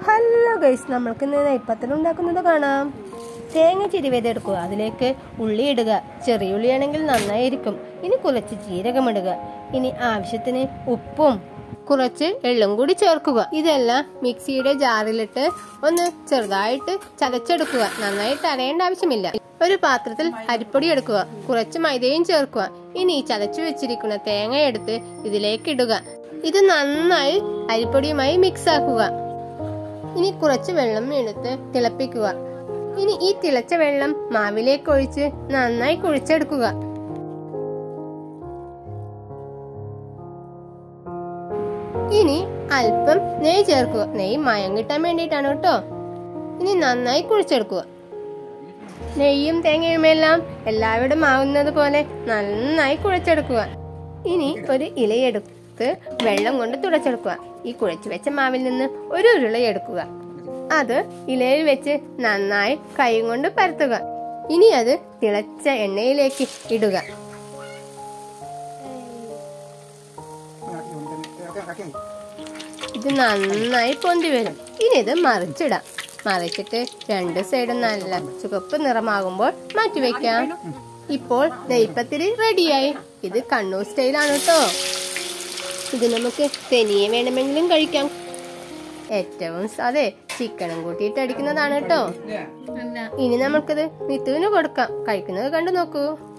hello guys നമ്മൾക്ക് ഇന്ന് നെയ്പ്പത്തൽ ഉണ്ടാക്കുന്നത് കാണാം തേങ്ങ ചിരിവെതെടുക്കുക അതിലേക്ക് ഉള്ളി ഇടുക ചെറിയ ഉള്ളിയാണെങ്കിൽ നന്നായിരിക്കും ഇനി കുറച്ച് ജീരകമിടുക ഇനി ആവശ്യത്തിന് ഉപ്പും കുറച്ച് എള്ളും കൂടി ചേർക്കുക ഇതെല്ലാം മിക്സിയുടെ ജാറിലിട്ട് ഒന്ന് ചെറുതായിട്ട് ചതച്ചെടുക്കുക നന്നായിട്ട് അരയേണ്ട ആവശ്യമില്ല ഒരു പാത്രത്തിൽ അരിപ്പൊടി എടുക്കുക കുറച്ച് മൈദയും ചേർക്കുക ഇനി ഈ ചതച്ചു വെച്ചിരിക്കുന്ന തേങ്ങ എടുത്ത് ഇതിലേക്ക് ഇടുക ഇത് നന്നായി അരിപ്പൊടിയുമായി മിക്സ് ആക്കുക ഇനി കുറച്ച് വെള്ളം എടുത്ത് തിളപ്പിക്കുക ഇനി ഈ തിളച്ച വെള്ളം മാവിലേക്ക് ഒഴിച്ച് നന്നായി കുഴിച്ചെടുക്കുക ഇനി അല്പം നെയ്യ് ചേർക്കുക നെയ്യ് മയം കിട്ടാൻ വേണ്ടിയിട്ടാണ് കേട്ടോ ഇനി നന്നായി കുഴിച്ചെടുക്കുക നെയ്യും തേങ്ങയുമെല്ലാം എല്ലാവരും ആവുന്നത് പോലെ നന്നായി കുഴച്ചെടുക്കുക ഇനി ഒരു ഇലയെടുത്ത് വെള്ളം കൊണ്ട് തുടച്ചെടുക്കുക ഈ കുഴച്ചു വെച്ച മാവിൽ നിന്ന് ഒരു ഉരുള എടുക്കുക അത് ഇലയിൽ വെച്ച് നന്നായി കൈ കൊണ്ട് പരത്തുക ഇനി അത് തിളച്ച എണ്ണയിലേക്ക് ഇടുക ഇത് നന്നായി പൊന്തി വരും ഇനി ഇത് മറിച്ചിടാം മറിച്ചിട്ട് രണ്ട് സൈഡും നല്ല ചുവപ്പ് നിറമാകുമ്പോൾ മാറ്റിവെക്കാം ഇപ്പോൾ നെയ്പ്പത്തിരി റെഡിയായി ഇത് കണ്ണൂർ സ്റ്റൈലാണ് കേട്ടോ ഇത് നമുക്ക് തനിയെ വേണമെങ്കിലും കഴിക്കാം ഏറ്റവും അതെ ചിക്കനും കൂട്ടിയിട്ട് അടിക്കുന്നതാണ് കേട്ടോ ഇനി നമുക്കിത് മിത്തുവിന് കൊടുക്കാം കഴിക്കുന്നത് കണ്ടു നോക്കൂ